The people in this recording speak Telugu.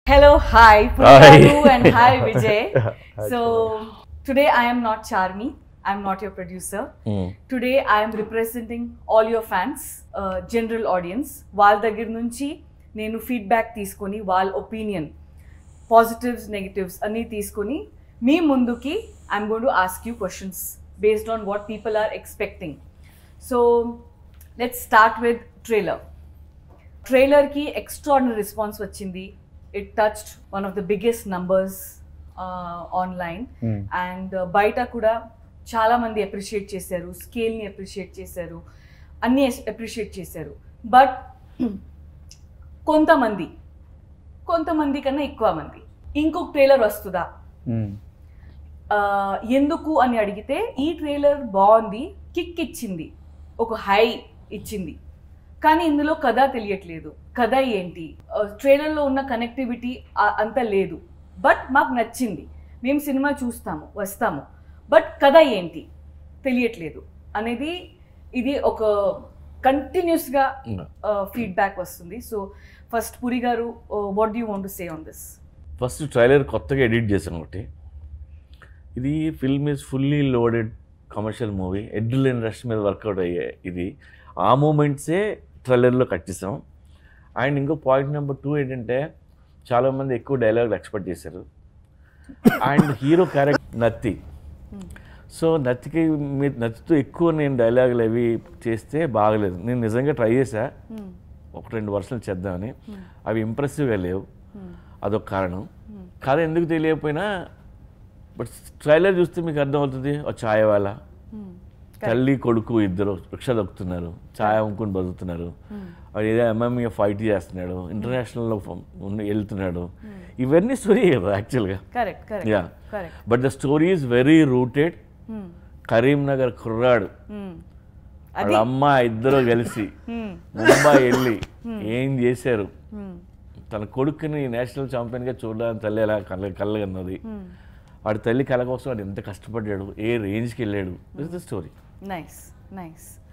Hello, hi, Puritaru and hi, Vijay. so, today I am not Charmi. I'm not your producer. Today I am representing all your fans, uh, general audience. వాళ్ళ దగ్గర నుంచి నేను ఫీడ్బ్యాక్ తీసుకొని వాళ్ళ ఒపీనియన్ పాజిటివ్స్ నెగిటివ్స్ అన్నీ తీసుకొని మీ ముందుకి I'm gonna ask you questions based on what people are expecting so let's start with trailer ట్రైలర్కి ఎక్స్ట్రాడినరీ రెస్పాన్స్ వచ్చింది it touched one of the biggest numbers online and బయట కూడా చాలా మంది అప్రిషియేట్ చేశారు స్కేల్ని అప్రిషియేట్ చేశారు అన్నీ అప్రిషియేట్ చేశారు బట్ కొంతమంది కొంతమంది కన్నా ఎక్కువ మంది ఇంకొక ట్రైలర్ వస్తుందా ఆ, ఎందుకు అని అడిగితే ఈ ట్రైలర్ బాగుంది కిక్ ఇచ్చింది ఒక హై ఇచ్చింది కానీ ఇందులో కథ తెలియట్లేదు కథ ఏంటి ఆ, ట్రైలర్లో ఉన్న కనెక్టివిటీ అంత లేదు బట్ మాకు నచ్చింది మేము సినిమా చూస్తాము వస్తాము బట్ కథ ఏంటి తెలియట్లేదు అనేది ఇది ఒక కంటిన్యూస్గా ఫీడ్బ్యాక్ వస్తుంది so first Puri garu what do want to say on this first trailer కొత్తగా ఎడిట్ చేశాను ఒకటి ఇది film is fully loaded commercial movie adrenaline rush మీద వర్కౌట్ అయ్యే ఇది ఆ మూమెంట్సే ట్రైలర్లో కట్ చేసాం అండ్ ఇంకో పాయింట్ నెంబర్ టూ ఏంటంటే చాలామంది ఎక్కువ డైలాగులు ఎక్స్పెక్ట్ చేశారు అండ్ హీరో క్యారెక్టర్ నత్తి సో నత్తికి మీ నత్తితో ఎక్కువ నేను డైలాగులు అవి చేస్తే బాగలేదు నేను నిజంగా ట్రై చేశా ఒక రెండు వర్షాలు చేద్దామని అవి ఇంప్రెసివ్గా లేవు అదొక కారణం కథ ఎందుకు తెలియకపోయినా బట్ ట్రైలర్ చూస్తే మీకు అర్థమవుతుంది ఒక ఛాయ్ వాళ్ళ తల్లి కొడుకు ఇద్దరు రిక్షా దొక్కుతున్నారు ఛాయ్ అమ్ముకుని బతుకుతున్నారు వాడు ఏదో ఎంఎంఏ ఫైట్ చేస్తున్నాడు ఇంటర్నేషనల్లో ఉన్న వెళ్తున్నాడు ఇవన్నీ స్టోరీ కదా యాక్చువల్గా correct correct yeah correct but the story is very rooted Karimnagar కుర్రాడు వాళ్ళ అమ్మ ఇద్దరు కలిసి ముంబై వెళ్ళి ఏం చేశారు తన కొడుకుని నేషనల్ ఛాంపియన్గా చూడడానికి తల్లి ఎలా కళ్ళ కళ్ళగన్నది వాడి తల్లి కళ కోసం వాడు ఎంత కష్టపడ్డాడు ఏ రేంజ్కి వెళ్ళాడు this the story nice nice